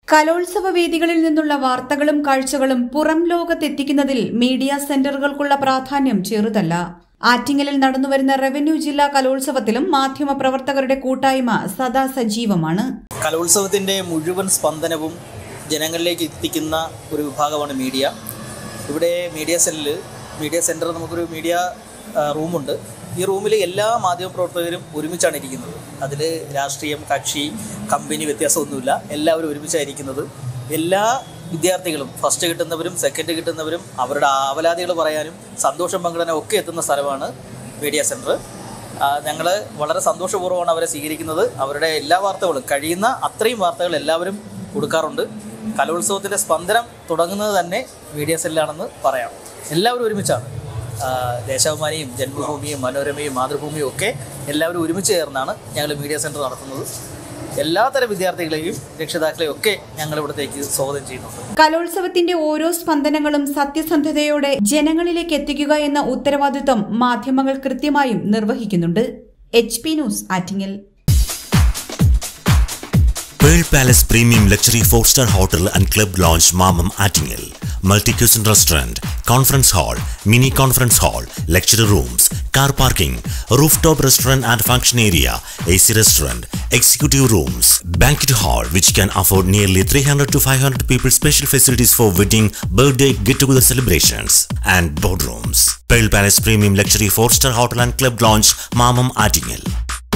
കലോത്സവ വേദികളിൽ നിന്നുള്ള വാർത്തകളും കാഴ്ചകളും പുറം ലോകത്തെത്തിക്കുന്നതിൽ മീഡിയ സെന്ററുകൾക്കുള്ള പ്രാധാന്യം ചെറുതല്ല ആറ്റിങ്ങലിൽ നടന്നുവരുന്ന റവന്യൂ ജില്ലാ കലോത്സവത്തിലും മാധ്യമപ്രവർത്തകരുടെ കൂട്ടായ്മ സദാ സജീവമാണ് കലോത്സവത്തിൻ്റെ മുഴുവൻ സ്പന്ദനവും ജനങ്ങളിലേക്ക് എത്തിക്കുന്ന ഒരു വിഭാഗമാണ് മീഡിയ ഇവിടെ മീഡിയ സെല്ലിൽ മീഡിയ സെൻറ്റർ നമുക്കൊരു മീഡിയ ആ, റൂമുണ്ട് ഈ റൂമിൽ എല്ലാ മാധ്യമപ്രവർത്തകരും ഒരുമിച്ചാണ് ഇരിക്കുന്നത് അതിൽ രാഷ്ട്രീയം കക്ഷി കമ്പനി വ്യത്യാസമൊന്നുമില്ല എല്ലാവരും ഒരുമിച്ചായിരിക്കുന്നത് എല്ലാ വിദ്യാർത്ഥികളും ഫസ്റ്റ് കിട്ടുന്നവരും സെക്കൻഡ് കിട്ടുന്നവരും അവരുടെ ആവലാതികൾ പറയാനും സന്തോഷം പങ്കിടാനും ഒക്കെ എത്തുന്ന സ്ഥലമാണ് മീഡിയ സെൻറ്റർ ഞങ്ങൾ വളരെ സന്തോഷപൂർവ്വമാണ് അവരെ സ്വീകരിക്കുന്നത് അവരുടെ എല്ലാ വാർത്തകളും കഴിയുന്ന അത്രയും വാർത്തകൾ എല്ലാവരും കൊടുക്കാറുണ്ട് കലോത്സവത്തിൻ്റെ സ്പന്ദനം തുടങ്ങുന്നത് തന്നെ മീഡിയ സെല്ലാണെന്ന് പറയാം എല്ലാവരും ഒരുമിച്ചാണ് ആ, ദേശാഭിമാനിയും ജന്മഭൂമിയും മനോരമയും മാതൃഭൂമിയും ഒക്കെ എല്ലാവരും ഒരുമിച്ച് ചേർന്നാണ് ഞങ്ങൾ മീഡിയ സെൻറ്റർ നടത്തുന്നത് എല്ലാത്തരം വിദ്യാർത്ഥികളെയും രക്ഷിതാക്കളെയും ഒക്കെ ഞങ്ങൾ ഇവിടത്തേക്ക് സ്വാഗതം ചെയ്യുന്നുണ്ട് കലോത്സവത്തിന്റെ ഓരോ സ്പന്ദനങ്ങളും സത്യസന്ധതയോടെ ജനങ്ങളിലേക്ക് എത്തിക്കുക എന്ന ഉത്തരവാദിത്വം മാധ്യമങ്ങൾ കൃത്യമായും നിർവഹിക്കുന്നുണ്ട് H P news Attingal Pearl Palace Premium Luxury 4-star Hotel and Club Lounge Mamam Attingel. Multi-cuisine restaurant, conference hall, mini conference hall, lecture rooms, car parking, rooftop restaurant and function area, AC restaurant, executive rooms, banquet hall which can afford nearly 300 to 500 people special facilities for wedding, birthday, get-together celebrations and boardrooms. Pearl Palace Premium Luxury 4-star Hotel and Club Lounge Mamam Attingel.